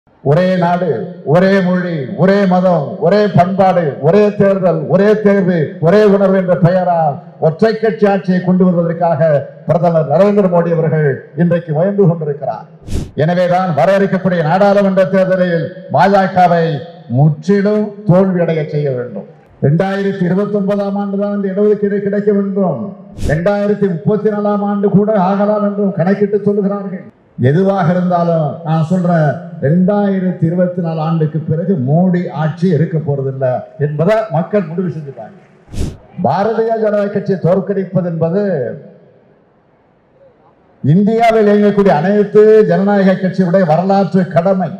ஒரே நாடு ஒரே மொழி ஒரே மதம் ஒரே பண்பாடு ஒரே தேர்தல் ஒரே தேர்வு ஒரே உணர்வு என்ற பெயரால் ஒற்றை கட்சி ஆட்சியை கொண்டு வருவதற்காக பிரதமர் நரேந்திர மோடி அவர்கள் இன்றைக்கு முயன்று கொண்டிருக்கிறார் எனவேதான் வர இருக்கக்கூடிய நாடாளுமன்ற தேர்தலில் பாஜகவை முற்றிலும் தோல்வியடைய செய்ய வேண்டும் இரண்டாயிரத்தி இருபத்தி ஒன்பதாம் ஆண்டு தான் இந்த இடஒதுக்கீடு கிடைக்க வேண்டும் இரண்டாயிரத்தி முப்பத்தி நாலாம் ஆண்டு கூட ஆகலாம் என்றும் கணக்கிட்டு சொல்லுகிறார்கள் எதுவாக இருந்தாலும் நான் சொல்றேன் ரெண்டாயிரத்தி இருபத்தி நாலு ஆண்டுக்கு பிறகு மோடி ஆட்சி இருக்க போறதில்ல என்பதை மக்கள் முடிவு செஞ்சுட்டாங்க பாரதிய ஜனதா கட்சியை தோற்கடிப்பது என்பது இந்தியாவில் இயங்கக்கூடிய அனைத்து ஜனநாயக கட்சியுடைய வரலாற்று கடமை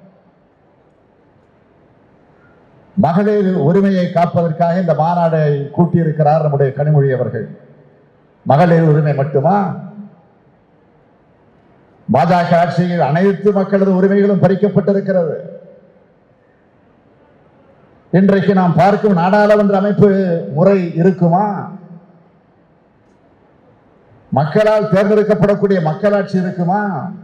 மகளிர் உரிமையை காப்பதற்காக இந்த மாநாடை கூட்டியிருக்கிறார் நம்முடைய கனிமொழி அவர்கள் மகளிர் உரிமை மட்டுமா பாஜக ஆட்சியில் அனைத்து மக்களது உரிமைகளும் பறிக்கப்பட்டிருக்கிறது இன்றைக்கு நாம் பார்க்கும் நாடாளுமன்ற அமைப்பு முறை இருக்குமா மக்களால் தேர்ந்தெடுக்கப்படக்கூடிய மக்களாட்சி இருக்குமா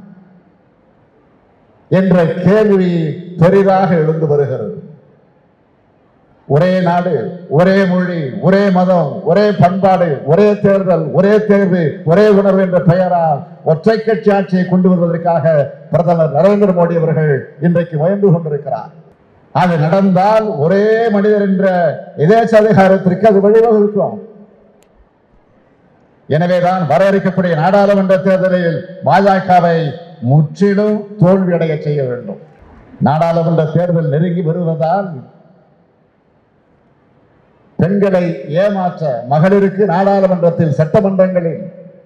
என்ற கேள்வி பெரிதாக எழுந்து வருகிறது ஒரே நாடு ஒரே மொழி ஒரே மதம் ஒரே பண்பாடு ஒரே தேர்தல் ஒரே தேர்வு ஒரே உணர்வு என்ற பெயரால் ஒற்றை கட்சி ஆட்சியை கொண்டு வருவதற்காக பிரதமர் நரேந்திர மோடி அவர்கள் இன்றைக்கு முயன்று கொண்டிருக்கிறார் அது நடந்தால் ஒரே மனிதர் என்ற எதேச்ச அதிகாரத்திற்கு அது வழிவகுக்கும் எனவேதான் வர இருக்கக்கூடிய நாடாளுமன்ற தேர்தலில் பாஜகவை முற்றிலும் தோல்வியடைய செய்ய வேண்டும் நாடாளுமன்ற தேர்தல் நெருங்கி வருவதால் பெண்களை ஏமாற்ற மகளிருக்கு நாடாளுமன்றத்தில் சட்டமன்றங்களில்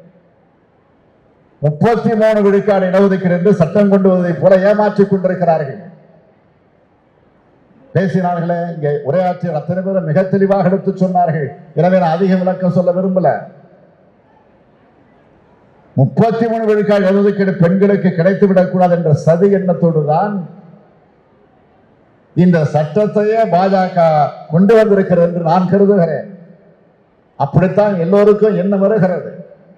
முப்பத்தி மூணு விழுக்காடு இடஒதுக்கீடு என்று சட்டம் கொண்டு வருவதை போல ஏமாற்றிக் கொண்டிருக்கிறார்கள் பேசினார்களே இங்கே உரையாற்றிய அத்தனை பேரும் மிக தெளிவாக எடுத்து சொன்னார்கள் எனவே நான் அதிக விளக்கம் சொல்ல விரும்பல முப்பத்தி மூணு விழுக்காடு இடஒதுக்கீடு பெண்களுக்கு கிடைத்து விடக்கூடாது என்ற சதி எண்ணத்தோடு தான் இந்த சட்டத்தையே பாஜக கொண்டு வந்திருக்கிறது என்று நான் கருதுகிறேன் அப்படித்தான் எல்லோருக்கும் என்ன வருகிறது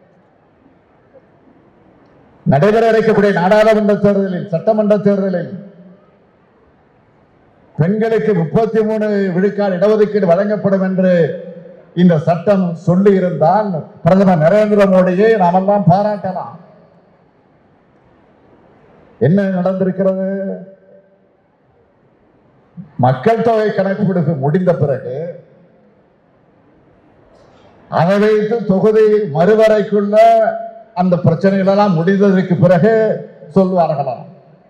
நடைபெற இருக்கக்கூடிய நாடாளுமன்ற தேர்தலில் சட்டமன்ற தேர்தலில் பெண்களுக்கு முப்பத்தி மூணு விழுக்காடு இடஒதுக்கீடு வழங்கப்படும் என்று இந்த சட்டம் சொல்லி இருந்தால் பிரதமர் நரேந்திர மோடியை நாமெல்லாம் பாராட்டலாம் என்ன நடந்திருக்கிறது மக்கள் தொகை கணக்கெடுப்பு முடிந்த பிறகு அதை வைத்து தொகுதி மறுவரைக்குள்ள அந்த பிரச்சனைகள் எல்லாம் முடிந்ததற்கு பிறகு சொல்வார்களாம்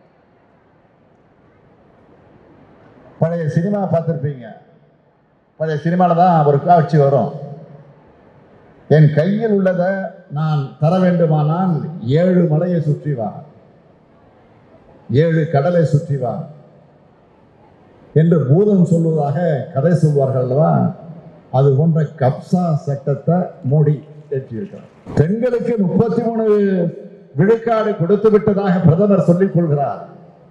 பழைய சினிமா பார்த்திருப்பீங்க பழைய சினிமாவில் தான் ஒரு காட்சி வரும் என் கையில் உள்ளதை நான் தர வேண்டுமானால் ஏழு மலையை சுற்றி வா ஏழு கடலை சுற்றி வா என்று பூதம் சொல்வதாக கதை சொல்வார்கள் அல்லவா அது போன்ற கப்சா சட்டத்தை மோடி ஏற்றியிருக்கிறார் பெண்களுக்கு முப்பத்தி மூணு விழுக்காடு கொடுத்து விட்டதாக பிரதமர் சொல்லிக் கொள்கிறார்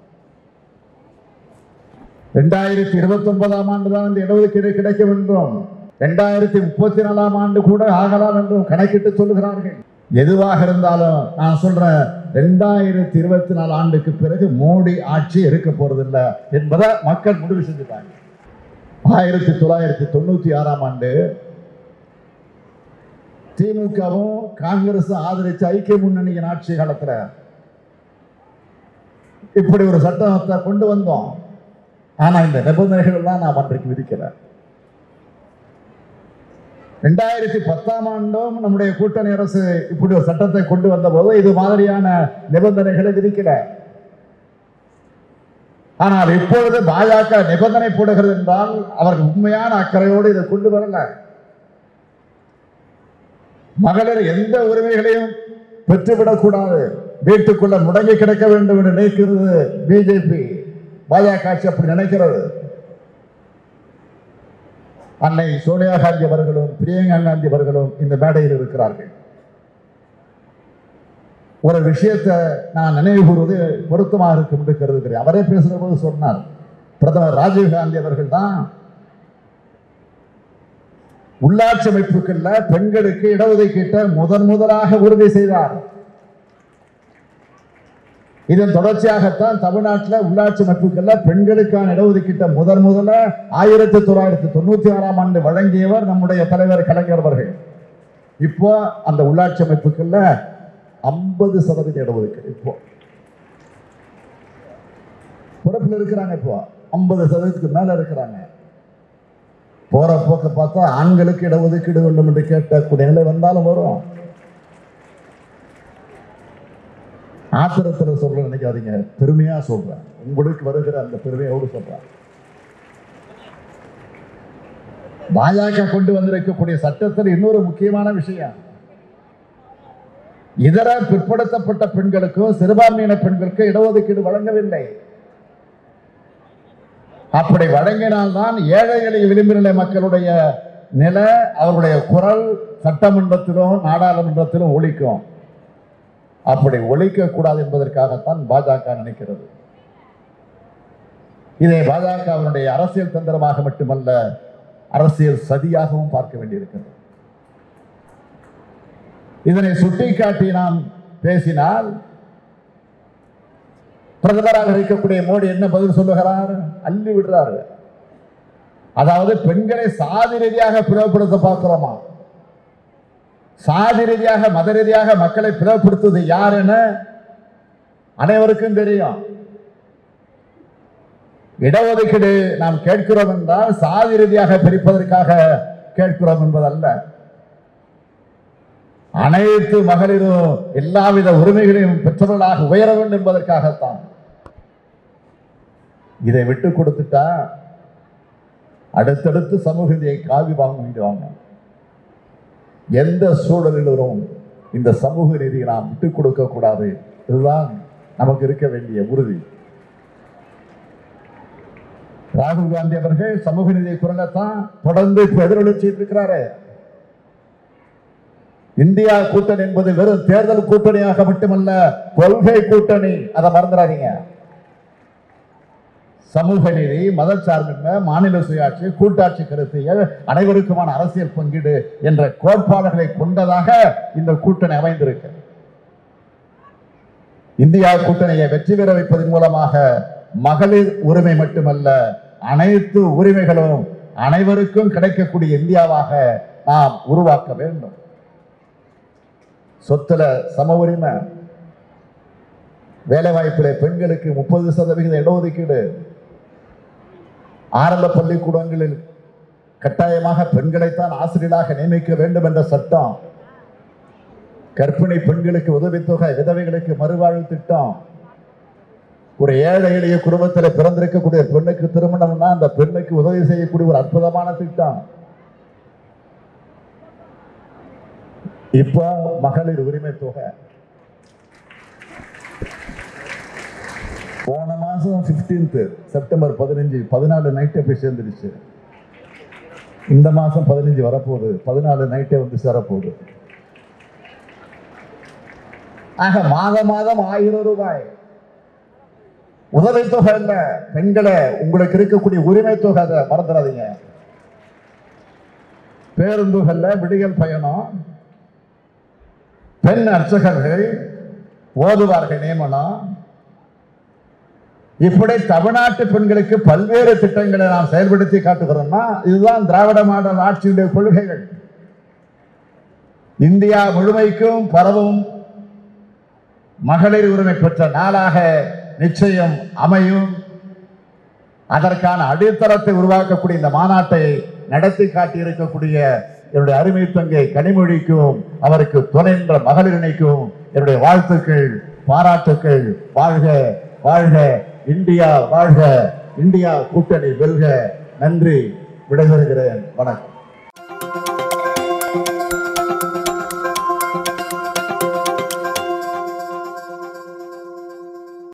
இரண்டாயிரத்தி இருபத்தி ஒன்பதாம் ஆண்டு தான் இந்த இடஒதுக்கீடு கிடைக்க வேண்டும் இரண்டாயிரத்தி முப்பத்தி நாலாம் ஆண்டு கூட ஆகலாம் என்றும் கணக்கிட்டு சொல்லுகிறார்கள் எதுவாக இருந்தாலும் நான் சொல்றேன் ரெண்டாயிரத்தி இருபத்தி நாலு ஆண்டுக்கு பிறகு மோடி ஆட்சி இருக்க போறதில்லை என்பதை மக்கள் முடிவு செஞ்சுட்டாங்க ஆயிரத்தி தொள்ளாயிரத்தி தொண்ணூத்தி ஆறாம் ஆண்டு திமுகவும் காங்கிரஸ் ஆதரிச்ச ஐக்கிய முன்னணியின் ஆட்சி காலத்துல இப்படி ஒரு சட்டத்தை கொண்டு வந்தோம் ஆனா இந்த நிபந்தனைகள் எல்லாம் நாம் அன்றைக்கு விதிக்கல ரெண்டாயிரத்தி பத்தாம் ஆண்டும் நம்முடைய கூட்டணி அரசு இப்படி ஒரு சட்டத்தை கொண்டு வந்த போது இது மாதிரியான நிபந்தனைகளை விதிக்கல ஆனால் இப்பொழுது பாஜக நிபந்தனை போடுகிறது என்றால் அவர்கள் உண்மையான அக்கறையோடு இதை கொண்டு வரல மகளிர் எந்த உரிமைகளையும் பெற்றுவிடக்கூடாது வீட்டுக்குள்ள முடங்கி கிடக்க வேண்டும் என்று நினைக்கிறது பிஜேபி பாஜக ஆட்சி அப்படி நினைக்கிறது அன்னை சோனியா காந்தி அவர்களும் பிரியங்கா காந்தி அவர்களும் இந்த மேடையில் இருக்கிறார்கள் ஒரு விஷயத்தை நான் நினைவு கூறுவது பொருத்தமாக இருக்கும் என்று கருதுகிறேன் அவரே பேசுகிற போது சொன்னார் பிரதமர் ராஜீவ் காந்தி அவர்கள் தான் உள்ளாட்சி அமைப்புகள்ல பெண்களுக்கு இடஒதுக்கீட்டை முதன் முதலாக உறுதி செய்தார் இதன் தொடர்ச்சியாகத்தான் தமிழ்நாட்டில் உள்ளாட்சி அமைப்புகள்ல பெண்களுக்கான இடஒதுக்கீட்டை முதன் முதல்ல ஆயிரத்தி தொள்ளாயிரத்தி தொண்ணூத்தி ஆறாம் ஆண்டு வழங்கியவர் நம்முடைய தலைவர் கலைஞர் அவர்கள் இப்போ அந்த உள்ளாட்சி அமைப்புகள்ல ஐம்பது சதவீத இடஒதுக்கீடு இப்போ பொறுப்பில் இருக்கிறாங்க இப்போ ஐம்பது சதவீதத்துக்கு மேல இருக்கிறாங்க போற போக்க பார்த்தா ஆண்களுக்கு இடஒதுக்கீடு வேண்டும் என்று கேட்கக்கூடிய நிலை வந்தாலும் வரும் ஆத்திரத்துல சொல்ற நினைக்காதீங்க பெருமையா சொல்றேன் உங்களுக்கு வருகிற அந்த பெருமையோடு சொல்றேன் பாஜக கொண்டு வந்திருக்கக்கூடிய சட்டத்தில் இன்னொரு முக்கியமான விஷயம் இதர பிற்படுத்தப்பட்ட பெண்களுக்கும் சிறுபான்மையின பெண்களுக்கும் இடஒதுக்கீடு வழங்கவில்லை அப்படி வழங்கினால்தான் ஏழை எளிய விளிம்பு நிலை மக்களுடைய நிலை அவருடைய குரல் சட்டமன்றத்திலும் நாடாளுமன்றத்திலும் ஒலிக்கும் அப்படி ஒழிக்க கூடாது என்பதற்காகத்தான் பாஜக நினைக்கிறது இதை பாஜகவினுடைய அரசியல் தந்திரமாக மட்டுமல்ல அரசியல் சதியாகவும் பார்க்க வேண்டியிருக்கிறது இதனை சுட்டிக்காட்டி நாம் பேசினால் பிரதமராக இருக்கக்கூடிய மோடி என்ன பதில் சொல்லுகிறார் அள்ளி விடுறாரு அதாவது பெண்களை சாதி ரீதியாக பிளவுபடுத்த பார்க்கிறோமா சாதி ரீதியாக மத ரீதியாக மக்களை பிளவுபடுத்துவது யார் என அனைவருக்கும் தெரியும் இடஒதுக்கீடு நாம் கேட்கிறோம் என்றால் சாதி ரீதியாக பிரிப்பதற்காக கேட்கிறோம் என்பதல்ல அனைத்து மகளிரும் எல்லாவித உரிமைகளையும் பெற்றவர்களாக உயர வேண்டும் என்பதற்காகத்தான் இதை விட்டு கொடுத்துட்டா அடுத்தடுத்து சமூக நீதியை காவி வாங்கிடுவாங்க எந்த சூழலிலும் இந்த சமூக நீதியை நாம் விட்டுக் கொடுக்க கூடாது இதுதான் நமக்கு இருக்க வேண்டிய உறுதி ராகுல் காந்தி அவர்கள் சமூக நீதியை குரலைத்தான் தொடர்ந்து இப்ப எதிரொலிச்சிட்டு இருக்கிறாரு இந்தியா கூட்டணி என்பது வெறும் தேர்தல் கூட்டணியாக மட்டுமல்ல கொள்கை கூட்டணி அதை மறந்துடாதீங்க சமூக நீதி மதச்சார்பின்மை மாநில சுயாட்சி கூட்டாட்சி கருத்தியல் அனைவருக்குமான அரசியல் பங்கீடு என்ற கோட்பாடுகளை கொண்டதாக இந்த கூட்டணி அமைந்திருக்கு இந்தியா கூட்டணியை வெற்றி பெற வைப்பதன் மூலமாக மகளிர் உரிமை மட்டுமல்ல அனைத்து உரிமைகளும் அனைவருக்கும் கிடைக்கக்கூடிய இந்தியாவாக நாம் உருவாக்க வேண்டும் சொத்துல சம உரிமை வேலை வாய்ப்பில் பெண்களுக்கு முப்பது சதவிகித இடஒதுக்கீடு ஆரம்ப பள்ளிக்கூடங்களில் கட்டாயமாக பெண்களைத்தான் ஆசிரியராக நியமிக்க வேண்டும் என்ற சட்டம் கர்ப்பிணி பெண்களுக்கு உதவித்தொகை விதவைகளுக்கு மறுவாழ்வு திட்டம் ஒரு ஏழை எளிய குடும்பத்தில் பிறந்திருக்கக்கூடிய பெண்ணுக்கு திருமணம்னா அந்த பெண்ணுக்கு உதவி செய்யக்கூடிய ஒரு அற்புதமான திட்டம் இப்போ மகளிர் உரிமை தொகை போன மாசம் 15th செப்டம்பர் பதினஞ்சு பதினாலு நைட்டே போய் சேர்ந்துருச்சு இந்த மாசம் பதினஞ்சு வரப்போகுது பதினாலு நைட்டே வந்து சேரப்போகுது ஆக மாதம் மாதம் ஆயிரம் ரூபாய் உதவித்தொகை இல்ல பெண்களை உங்களுக்கு இருக்கக்கூடிய உரிமை தொகை அதை மறந்துடாதீங்க பேருந்துகள்ல விடியல் பயணம் பெண் அர்ச்சகர்கள் ஓதுவார்கள் நியமனம் இப்படி தமிழ்நாட்டு பெண்களுக்கு பல்வேறு திட்டங்களை நாம் செயல்படுத்தி காட்டுகிறோம்னா இதுதான் திராவிட மாடல் ஆட்சியுடைய கொள்கைகள் இந்தியா முழுமைக்கும் பரவும் மகளிர் உரிமை பெற்ற நாளாக நிச்சயம் அமையும் அதற்கான அடித்தளத்தை உருவாக்கக்கூடிய இந்த மாநாட்டை நடத்தி காட்டியிருக்கக்கூடிய என்னுடைய அருமை தங்கை கனிமொழிக்கும் அவருக்கு துணை நின்ற மகளிரணைக்கும் என்னுடைய வாழ்த்துக்கள் பாராட்டுக்கள் வாழ்க வாழ்க இந்தியா வாழ்க இந்தியா கூட்டணி வெல்க நன்றி விடைபெறுகிறேன் வணக்கம்